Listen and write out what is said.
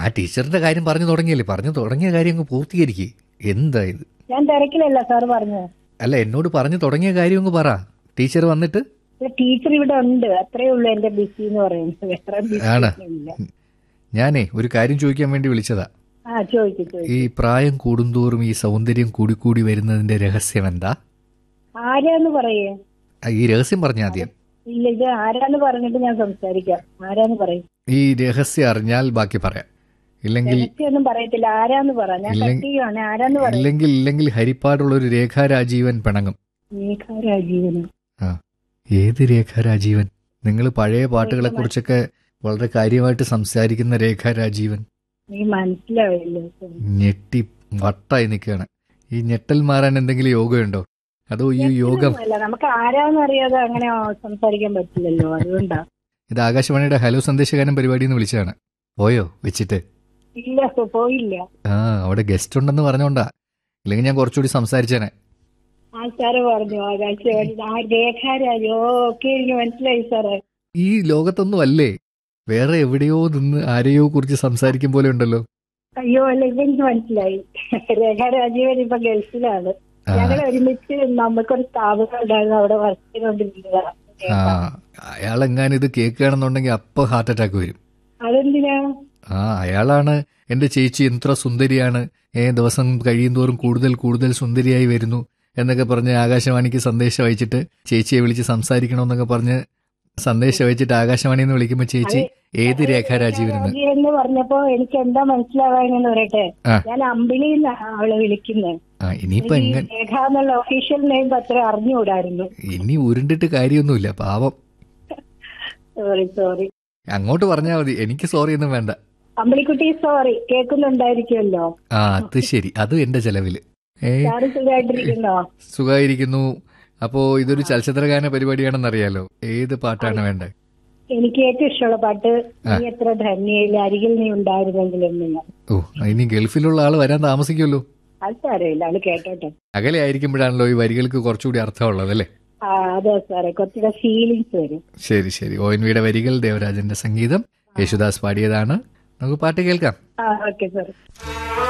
ആ ടീച്ചറിന്റെ കാര്യം പറഞ്ഞു തുടങ്ങിയല്ലേ പറഞ്ഞു തുടങ്ങിയ കാര്യം അങ്ങ് പൂർത്തീകരിക്കേ എന്താ ഇത് ഞാൻ തിരക്കിലല്ല സാർ പറഞ്ഞു അല്ല എന്നോട് പറഞ്ഞു തുടങ്ങിയ കാര്യം അങ്ങ് പറ ടീച്ചർ വന്നിട്ട് ടീച്ചർ ഇവിടെ ഉണ്ട് അത്രേ ഉള്ളൂ എന്റെ ബിസി എന്ന് പറയുന്നത് വേറെ busy ആണ്. ഒന്നുമില്ല. ഞാനേ ഒരു കാര്യം ചോദിക്കാൻ വേണ്ടി വിളിച്ചതാ ആ ചോദിക്കും ചോദിക്കും ഈ പ്രായം കൂടുന്തോറും ഈ സൗന്ദര്യം കൂടിക്കൂടി വരുന്നതിന്റെ രഹസ്യം എന്താ ആരാന്ന് പറയേ ആ, ഈ രഹസ്യം പറഞ്ഞ ആദ്യം ഇല്ല ഇത് ആരാന്ന് പറഞ്ഞിട്ട് ഞാൻ സംസാരിക്കാം ആരാന്ന് പറയും ഈ രഹസ്യം അറിഞ്ഞാൽ ബാക്കി പറയാം ഇല്ലെങ്കിൽ ഒന്നും പറയത്തില്ല ആരാന്ന് പറ ഞാൻ ഇല്ലെ- കട്ട് ചെയ്യുവാണ് ആരാന്ന് പറയും ഇല്ലെങ്കിൽ ഇല്ലെങ്കിൽ ഹരിപ്പാടുള്ള ഒരു രേഖാരാജീവൻ പിണങ്ങും രാജീവന് ആ ഏത് രേഖാരാജീവൻ നിങ്ങൾ പഴയ പാട്ടുകളെ കുറിച്ചൊക്കെ വളരെ കാര്യമായിട്ട് സംസാരിക്കുന്ന രേഖാരാജീവൻ നീ മനസ്സിലാവില്ല ഞെട്ടി വട്ടായി നിൽക്കുകയാണ് ഈ ഞെട്ടൽ മാറാൻ എന്തെങ്കിലും യോഗമുണ്ടോ അതോ ഈ യോഗം അല്ല നമുക്ക് ആരാന്ന് അറിയാതെ അങ്ങനെ സംസാരിക്കാൻ പറ്റില്ലല്ലോ അതുകൊണ്ടാ ഇത് ആകാശവാണിയുടെ ഹലോ സന്ദേശകാരൻ പരിപാടി എന്ന് വിളിച്ചതാണ് പോയോ വെച്ചിട്ട് ഇല്ല പോയില്ല ആ അവിടെ ഗസ്റ്റ് ഉണ്ടെന്ന് പറഞ്ഞോണ്ടാ ഇല്ലെങ്കിൽ ഞാൻ കുറച്ചുകൂടി സംസാരിച്ചേനെ ആ സാറ് പറഞ്ഞു ആകാശവാണി ആ രേഖാരാജ് ഓ ഒക്കെ എനിക്ക് മനസ്സിലായി സാറേ ഈ ലോകത്തൊന്നും അല്ലേ വേറെ എവിടെയോ നിന്ന് ആരെയോ കുറിച്ച് സംസാരിക്കും പോലെ ഉണ്ടല്ലോ അയ്യോ അല്ല ഇതെനിക്ക് മനസ്സിലായി രേഖാരാജീവൻ ഇപ്പൊ ഗൾഫിലാണ് ആ, ഞങ്ങൾ ഒരുമിച്ച് നമുക്കൊരു സ്ഥാപനം ഉണ്ടായിരുന്നു അവിടെ വർക്ക് ചെയ്തോണ്ടിരുന്നതാ ആ അയാളെങ്ങാനും ഇത് കേൾക്കുകയാണെന്നുണ്ടെങ്കിൽ അപ്പൊ ഹാർട്ട് അറ്റാക്ക് വരും അതെന്തിനാ ആ അയാളാണ് എന്റെ ചേച്ചി എത്ര സുന്ദരിയാണ് ഏ ദിവസം കഴിയുന്തോറും കൂടുതൽ കൂടുതൽ സുന്ദരിയായി വരുന്നു എന്നൊക്കെ പറഞ്ഞ് ആകാശവാണിക്ക് സന്ദേശം അയച്ചിട്ട് ചേച്ചിയെ വിളിച്ച് സംസാരിക്കണമെന്നൊക്കെ പറഞ്ഞ് സന്ദേശം അയച്ചിട്ട് ആകാശവാണിയിൽ നിന്ന് വിളിക്കുമ്പോൾ ചേച്ചി ഏത് രേഖാരാജീവനെന്ന് രാജീവൻ എന്ന് പറഞ്ഞപ്പോ എനിക്ക് എന്താ മനസ്സിലാവാനെന്ന് പറയട്ടെ ആ. ഞാൻ അമ്പിളി അവളെ വിളിക്കുന്നത് ആ ഇനിയിപ്പോ എങ്ങനെ രേഖ എന്നുള്ള ഒഫീഷ്യൽ നെയിം അത്ര അറിഞ്ഞുകൂടായിരുന്നു ഇനി ഉരുണ്ടിട്ട് കാര്യമൊന്നുമില്ല പാവം സോറി സോറി അങ്ങോട്ട് പറഞ്ഞാൽ മതി എനിക്ക് സോറി ഒന്നും വേണ്ട അമ്പിളിക്കുട്ടി സോറി കേൾക്കുന്നുണ്ടായിരിക്കുമല്ലോ ആ അത് ശരി അതും എന്റെ ചെലവില് ഏ സാറ് സുഖമായിട്ടിരിക്കുന്നോ സുഖമായിരിക്കുന്നു അപ്പോ ഇതൊരു ചലച്ചിത്രഗാന പരിപാടിയാണെന്നറിയാലോ ഏത് പാട്ടാണ് വേണ്ടത് എനിക്ക് ഏറ്റവും ഇഷ്ടമുള്ള പാട്ട് നീ എത്ര ധന്യയില്ല അരികിൽ നീ ഉണ്ടായിരുന്നെങ്കിലും നിങ്ങൾ ഓ ഇനി ഗൾഫിലുള്ള ആള് വരാൻ താമസിക്കുമല്ലോ അത് സാരമില്ല അത് കേട്ടോട്ടെ അകലെ ആയിരിക്കുമ്പോഴാണല്ലോ ഈ വരികൾക്ക് കുറച്ചുകൂടി അർത്ഥമുള്ളത് അല്ലേ ആ അതെ സാറേ കുറച്ചുകൂടെ ഫീലിങ്സ് വരും ശരി ശരി ഒ എൻ വിയുടെ വരികൾ ദേവരാജന്റെ സംഗീതം യേശുദാസ് പാടിയതാണ് നമുക്ക് പാട്ട് കേൾക്കാം ആ ഓക്കെ സാർ